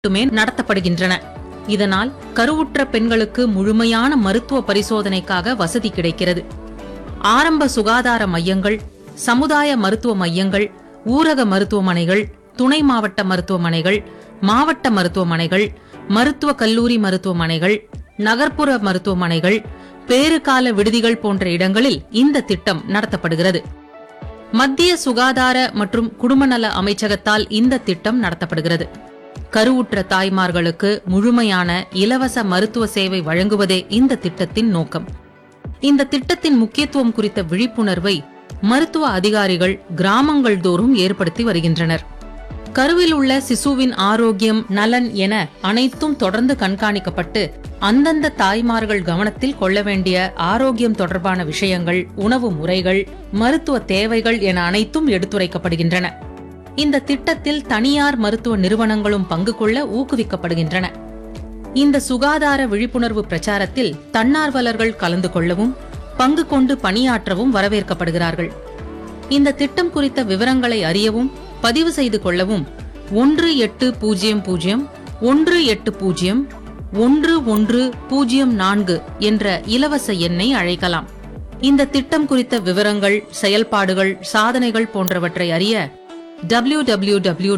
மட்டுமே நடத்தப்படுகின்றன இதனால் கருவுற்ற பெண்களுக்கு முழுமையான மருத்துவ பரிசோதனைக்காக வசதி கிடைக்கிறது ஆரம்ப சுகாதார மையங்கள் சமுதாய மருத்துவ மையங்கள் ஊரக மருத்துவமனைகள் துணை மாவட்ட மருத்துவமனைகள் மாவட்ட மருத்துவமனைகள் மருத்துவ கல்லூரி மருத்துவமனைகள் நகர்ப்புற மருத்துவமனைகள் பேறுகால விடுதிகள் போன்ற இடங்களில் இந்த திட்டம் நடத்தப்படுகிறது மத்திய சுகாதார மற்றும் குடும்பநல அமைச்சகத்தால் இந்த திட்டம் நடத்தப்படுகிறது கருவுற்ற தாய்மார்களுக்கு முழுமையான இலவச மருத்துவ சேவை வழங்குவதே இந்த திட்டத்தின் நோக்கம் இந்த திட்டத்தின் முக்கியத்துவம் குறித்த விழிப்புணர்வை மருத்துவ அதிகாரிகள் கிராமங்கள் தோறும் ஏற்படுத்தி வருகின்றனர் கருவில் உள்ள சிசுவின் ஆரோக்கியம் நலன் என அனைத்தும் தொடர்ந்து கண்காணிக்கப்பட்டு அந்தந்த தாய்மார்கள் கவனத்தில் கொள்ள வேண்டிய ஆரோக்கியம் தொடர்பான விஷயங்கள் உணவு முறைகள் மருத்துவ தேவைகள் என அனைத்தும் எடுத்துரைக்கப்படுகின்றன இந்த திட்டத்தில் தனியார் மருத்துவ நிறுவனங்களும் பங்கு கொள்ள ஊக்குவிக்கப்படுகின்றன இந்த சுகாதார விழிப்புணர்வு பிரச்சாரத்தில் தன்னார்வலர்கள் கலந்து கொள்ளவும் பங்கு கொண்டு பணியாற்றவும் வரவேற்கப்படுகிறார்கள் இந்த திட்டம் குறித்த விவரங்களை அறியவும் பதிவு செய்து கொள்ளவும் ஒன்று எட்டு பூஜ்ஜியம் பூஜ்ஜியம் ஒன்று எட்டு பூஜ்ஜியம் ஒன்று ஒன்று பூஜ்ஜியம் நான்கு என்ற இலவச எண்ணை அழைக்கலாம் இந்த திட்டம் குறித்த விவரங்கள் செயல்பாடுகள் சாதனைகள் போன்றவற்றை அறிய www.pmsma.nhp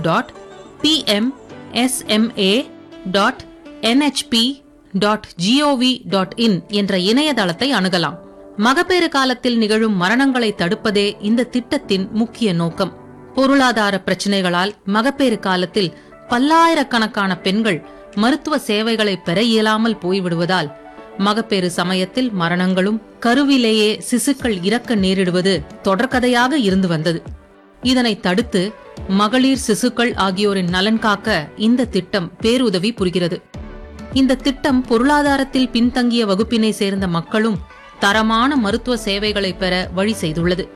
dot dot dot in என்ற இணையதளத்தை அணுகலாம் மகப்பேறு காலத்தில் நிகழும் மரணங்களை தடுப்பதே இந்த திட்டத்தின் முக்கிய நோக்கம் பொருளாதார பிரச்சினைகளால் மகப்பேறு காலத்தில் பல்லாயிரக்கணக்கான பெண்கள் மருத்துவ சேவைகளை பெற இயலாமல் போய்விடுவதால் மகப்பேறு சமயத்தில் மரணங்களும் கருவிலேயே சிசுக்கள் இறக்க நேரிடுவது தொடர்கதையாக இருந்து வந்தது இதனை தடுத்து மகளிர் சிசுக்கள் ஆகியோரின் நலன் காக்க இந்த திட்டம் பேருதவி புரிகிறது இந்த திட்டம் பொருளாதாரத்தில் பின்தங்கிய வகுப்பினை சேர்ந்த மக்களும் தரமான மருத்துவ சேவைகளை பெற வழி செய்துள்ளது